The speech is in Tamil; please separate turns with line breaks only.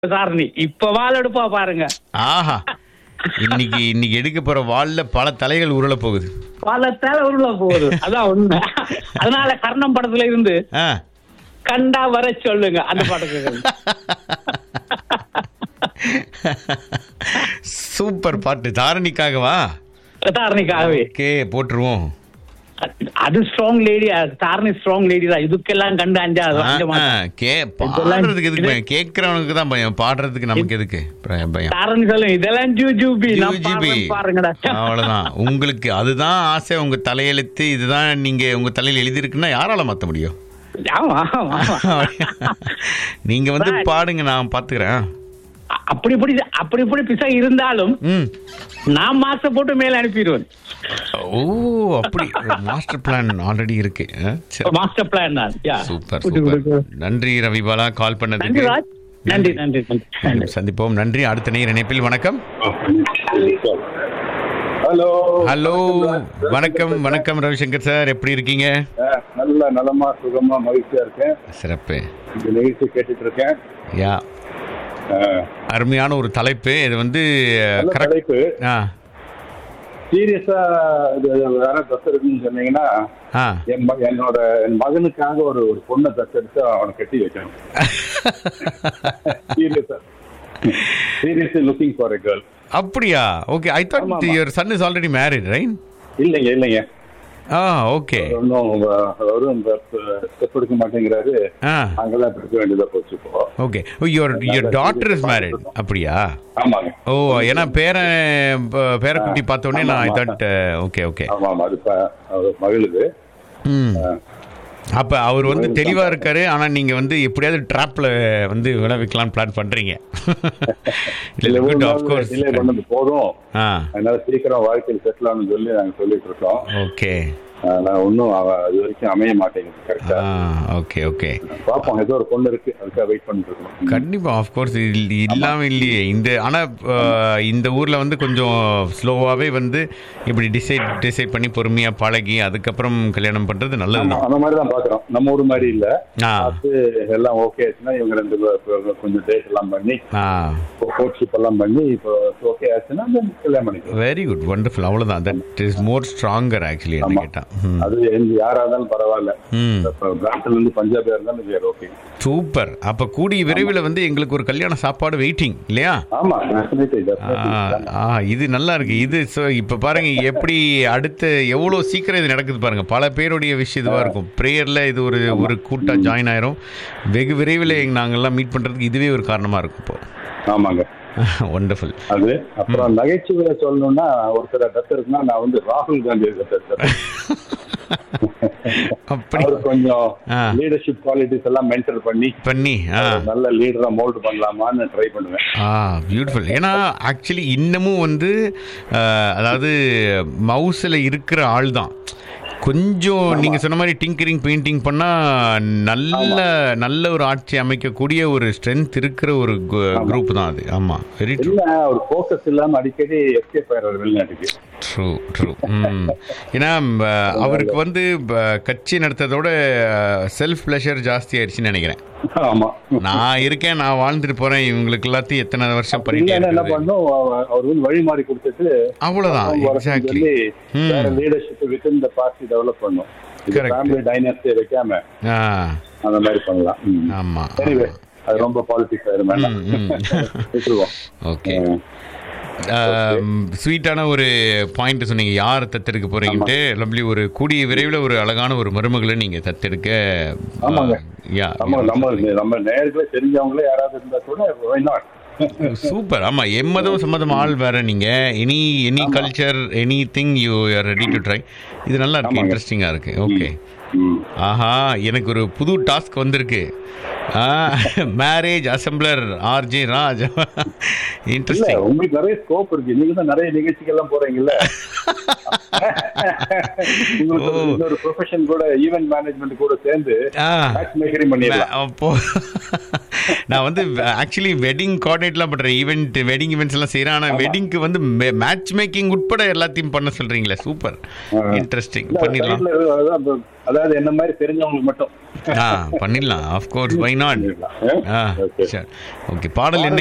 சாரணி இப்ப வால் எடுப்பா பாருங்க
ஆஹா இன்னைக்கு இன்னைக்கு எடுக்க போற வால்ல பல தலைகள் உருள போகுது
வாழத்தால உருள போகுது அதான் உண்மை அதனால கர்ணம் படத்துல இருந்து
ஆ
கண்டா வர சொல்லுங்க அந்த பாட்டுக்கு
சூப்பர் பாட்டு தாரணிக்காகவா
தாரணிக்காகவே
ஓகே போட்டுருவோம்
அது strong lady Dharani strong lady தான் இதுக்கெல்லாம் கண்டு அஞ்சா
ஆ,
அஞ்ச
ஆ,
மாட்டேன்
கே பாடுறதுக்கு எதுக்கு பயம் கேட்கறவனுக்கு தான் பயம் பாடுறதுக்கு நமக்கு எதுக்கு பயம் பயம்
தாரணி சொல்லுங்க இதெல்லாம் ஜூ ஜூபி நான்
ஜிபி
பாடுறேன் பாருங்கடா
அவ்வளவுதான் உங்களுக்கு அதுதான் ஆசை உங்க தலையெழுத்து இதுதான் நீங்க உங்க தலையில எழுதிருக்குன்னா யாரால மாத்த முடியும்
ஆமா ஆமா ஆமா.
நீங்க வந்து
Right.
பாடுங்க நான் பாத்துக்கிறேன்
அ- அப்படி இப்படி அப்படி இப்படி பிசா இருந்தாலும்
ம்
நான் மாச போட்டு மேல அனுப்பிடுவேன்
ஓ அப்படி மாஸ்டர் பிளான் ஆல்ரெடி இருக்கு ஆ, சரி
மாஸ்டர் பிளான் தான் யா.
சூப்பர்
விட்டு
சூப்பர்
கொடுக்கு.
நன்றி ரவிபாலா கால்
நன்றி
பண்ணதுக்கு
ராஜ் நன்றி நன்றி நன்றி நன்றி
சந்திப்போம் நன்றி அடுத்த நேர் இணைப்பில் வணக்கம்
ஹலோ
ஹலோ வணக்கம் வணக்கம் ரவிசங்கர் சார் எப்படி இருக்கீங்க
நல்ல நலமா சுகமா மகிழ்ச்சியா இருக்கேன்
சிறப்பு
இந்த நிகழ்ச்சி கேட்டுட்டு இருக்கேன்
யா
அஹ்,
அருமையான ஒரு தலைப்பு இது வந்து
நல்ல
கரெக்ட்
தலைப்பு
ஆ
சீரியஸா இது வேற தத்தெடுக்குன்னு சொன்னீங்கன்னா
ஆ
என் ம- என்னோட என் மகனுக்காக ஒரு ஒரு பொண்ணை தத்தெடுத்து அவனை கட்டி வைக்கணும் சீரியஸா seriously looking for a girl
அப்படியா ஓகே ஐ தாட்
ஆமா, ஆமா.
Your son is already married right
இல்லைங்க இல்லைங்க
ஆ ஓகே
ஒன்றும் அவரும் ஸ்டெப் எடுக்க மாட்டேங்கிறாரு
ஆ
அங்கெல்லாம் எடுக்க வேண்டியதா போச்சு இப்போ
okay oh your your daughter is married அப்படியா
ஆமாங்க
ஓ ஏன்னா பேரன் ப- பேரக்குட்டி பார்த்த உடனே நான் ஐ
ஆமா,
தாட் ஓகே ஓகே
ஆமா ஆமா அது ப- அவர் மகளுது
ம் அப்ப அவர் வந்து தெளிவா இருக்காரு ஆனா நீங்க வந்து எப்படியாவது ட்ராப்ல வந்து விளைவிக்கலாம்னு பிளான் பண்றீங்க இல்ல குட் ஆஃப் கோர்ஸ்
டிலே பண்ணது போதும்
ஆ
அதனால சீக்கிரம் வாழ்க்கையில் செட்டில் ஆகணும்னு சொல்லி நாங்க சொல்லிட்டு இருக்கோம்
ஓகே
ஆனா ஒன்றும் அவ இது வரைக்கும் அமைய மாட்டேங்குது கரெக்டா
ஆ ஓகே ஓகே
பார்ப்போம் ஏதோ ஒரு பொண்ணு இருக்கு அதுக்காக வெயிட் பண்ணிட்டு இருக்கோம்
கண்டிப்பா ஆஃப் கோர்ஸ் இல்லாம இல்லையே இந்த ஆனா அஹ், இந்த ஊர்ல வந்து கொஞ்சம் ஸ்லோவாவே வந்து இப்படி டிசைட் டிசைட் பண்ணி பொறுமையா பழகி அதுக்கப்புறம் கல்யாணம் பண்றது
ஆமா,
நல்லதுதான்
அந்த மாதிரி தான் பாக்குறோம் நம்ம ஊர் மாதிரி இல்ல
ஆ
பார்த்து எல்லாம் ஓகே ஆச்சுன்னா இவங்க ரெண்டு பேரும் கொஞ்சம் டேட் எல்லாம் பண்ணி
ஆ
கோட்ஷிப் எல்லாம் பண்ணி இப்போ ஓகே ஆச்சுன்னா then கல்யாணம் பண்ணிக்கலாம்
வெரி குட் வண்டர்ஃபுல் அவ்வளவுதான் that is more stronger actually என்ன
ஆமா.
கேட்டா ம்.
அது எங்க யாரா இருந்தாலும் பரவாயில்ல
ம்
இப்போ பிராண்ட்ல இருந்து பஞ்சாபியா இருந்தாலும் வேற ஓகே
சூப்பர் அப்ப கூடிய விரைவில் வந்து எங்களுக்கு ஒரு கல்யாண சாப்பாடு வெயிட்டிங் இல்லையா
ஆமா definitely,
ஆ,
definitely.
ஆ இது நல்லா இருக்கு இது so இப்ப பாருங்க எப்படி அடுத்து எவ்வளவு சீக்கிரம் இது நடக்குது பாருங்க பல பேருடைய விஷயம் இதுவா இருக்கும் ப்ரேயர்ல இது ஒரு ஒரு கூட்டா ஜாயின் ஆயிரும் வெகு விரைவில் எங்க நாங்கெல்லாம் மீட் பண்றதுக்கு இதுவே ஒரு காரணமா இருக்கும் இப்போ
ஆமாங்க
ஒண்டர்ஃபுல்
அது அப்புறம் நகைச்சுவையை சொல்லணும்னா ஒருத்தர் டத்தர் இருக்குன்னா நான் வந்து ராகுல் காந்தி டத்தர்
அப்படி
அவர் கொஞ்சம்
ஆ.
லீடர்ஷிப் குவாலிட்டிஸ் எல்லாம் மென்டர் பண்ணி
பண்ணி ஆ
ஒரு நல்ல லீடரா மோல்ட் பண்ணலாமான்னு ட்ரை பண்ணுவேன்
ஆ பியூட்டிஃபுல் ஏன்னா ஆக்சுவலி இன்னமும் வந்து அஹ், அதாவது மவுஸில் இருக்கிற ஆள் தான் கொஞ்சம் நீங்க சொன்ன மாதிரி டிங்கரிங் பெயிண்டிங் பண்ணா நல்ல நல்ல ஒரு ஆட்சி அமைக்கக்கூடிய ஒரு ஸ்ட்ரென்த் இருக்கிற ஒரு குரூப் தான் அது ஆமா வெரி ட்ரூ
இல்ல ஒரு ஃபோக்கஸ் இல்லாம அடிக்கடி எஸ்கேப் ஆயிடுறாரு வெளிநாட்டுக்கு
ட்ரூ ட்ரூ ஏன்னா ம, அவருக்கு வந்து ப, கட்சி நடத்துறதோட செல்ஃப் ப்ளஷர் ஜாஸ்தி ஆயிடுச்சுன்னு நினைக்கிறேன்
ஆமா
நான் இருக்கேன் நான் வாழ்ந்துட்டு போறேன் இவங்களுக்கு எல்லாத்தையும் எத்தனை வருஷம் பண்ணிட்டே
இல்லைன்னா என்ன
இருக்குது
பண்ணும் அவ- அவர் வந்து வழி மாறி கொடுத்துட்டு
அவ்வளவுதான்
அவங்க வரட்டும்
எக்ஸாக்ட்லி
சொல்லி
ம்.
வேற leadership within the party develop பண்ணும்
Correct.
ஃபேமிலி டைனஸ்டியை வைக்காம
ஆ
அந்த மாதிரி பண்ணலாம் ம்.
ஆமா
எனிவே அது ரொம்ப பாலிட்டிக்ஸ் ஆயிரும் வேண்டாம்
ம், ம்.
விட்டுருவோம்
ஓகே
ம்.
ஸ்வீட்டான ஒரு பாயிண்ட் சொன்னீங்க யார் தத்தெடுக்க போறீங்கன்ட்டு லவ்லி ஒரு கூடிய விரைவில் ஒரு அழகான ஒரு மருமகளை நீங்க தத்தெடுக்க
ஆமாங்க.
யா
நம்ம நம்ம நம்ம நேர்களே தெரிஞ்சவங்களே யாராவது இருந்தா கூட why not?
சூப்பர் ஆமா எம்மதம் சம்மதம் ஆள் வேற நீங்க any any culture any thing you are ready to try இது நல்லா இருக்கு
ஆமாங்க.
இன்ட்ரெஸ்டிங்கா இருக்கு ஓகே
ம்.
ஆஹா எனக்கு ஒரு புது டாஸ்க் வந்திருக்கு மேரேஜ் அசம்பிளர் ஆர்ஜே ராஜ்
இல்ல
இன்ட்ரெஸ்டிங்
உங்களுக்கு நிறைய ஸ்கோப் இருக்கு நீங்க தான் நிறைய நிகழ்ச்சிகள்லாம் போறீங்கல்ல உங்களுக்கு
ஓ.
இன்னொரு ப்ரொஃபஷன் கூட ஈவென்ட் மேனேஜ்மெண்ட் கூட சேர்ந்து
ஆ.
மேட்ச் மேக்கரிங் பண்ணிடலாம்
அப்போ நான் வந்து ஆக்சுவலி வெட்டிங் கோஆர்டினேட்லாம் பண்றேன் ஈவெண்ட் வெட்டிங் ஈவெண்ட்ஸ் எல்லாம் செய்யறேன் ஆனா வெட்டிங்க்கு வந்து மேட்ச் மேக்கிங் உட்பட எல்லாத்தையும் பண்ண சொல்றீங்களே சூப்பர் இன்ட்ரெஸ்டிங்
இல்ல,
பண்ணிடலாம்
side ல அதாவது- அதாவது என்ன மாதிரி தெரிஞ்சவங்களுக்கு மட்டும்
ஆ பண்ணிடலாம் ஆஃப் கோர்ஸ் வை நாட்
பண்ணிடலாம்.
ஆ
Okay.
சரி ஓகே பாடல் என்ன